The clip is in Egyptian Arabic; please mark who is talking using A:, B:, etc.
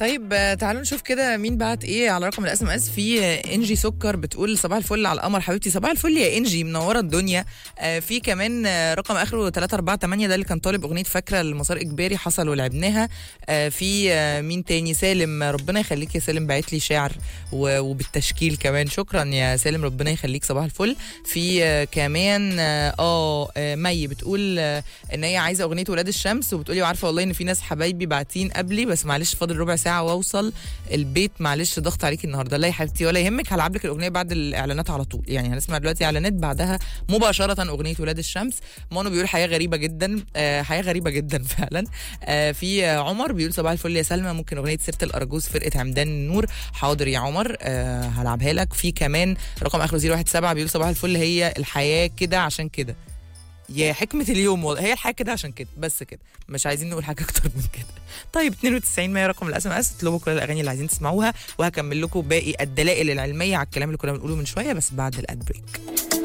A: طيب آه، تعالوا نشوف كده مين بعت ايه على رقم الاس ام اس في آه، انجي سكر بتقول صباح الفل على القمر حبيبتي صباح الفل يا انجي منوره الدنيا آه، في كمان آه، رقم اخره 348 ده اللي كان طالب اغنيه فاكره المسار اجباري حصل ولعبناها آه، في آه، مين تاني سالم آه، ربنا يخليك يا سالم باعت لي شعر و- وبالتشكيل كمان شكرا يا سالم ربنا يخليك صباح الفل في آه، كمان اه آه، آه، مي بتقول آه، ان هي عايزه اغنيه ولاد الشمس وبتقولي وعارفه والله ان في ناس حبايبي باعتين قبلي بس معلش فاضل ربع ساعه واوصل البيت معلش ضغط عليكي النهارده لا يا حبيبتي ولا يهمك هلعب لك الاغنيه بعد الاعلانات على طول يعني هنسمع دلوقتي اعلانات بعدها مباشره اغنيه ولاد الشمس مانو بيقول حياه غريبه جدا آه حياه غريبه جدا فعلا آه في آه عمر بيقول صباح الفل يا سلمى ممكن اغنيه سيره الارجوز فرقه عمدان النور حاضر يا عمر آه هلعبها لك في كمان رقم اخره 017 بيقول صباح الفل هي الحياه كده عشان كده يا حكمة اليوم والله هي الحياة كده عشان كده بس كده مش عايزين نقول حاجة أكتر من كده طيب 92 ما رقم الاس ام اس اطلبوا كل الأغاني اللي عايزين تسمعوها وهكمل لكم باقي الدلائل العلمية على الكلام اللي كنا بنقوله من شوية بس بعد الاد بريك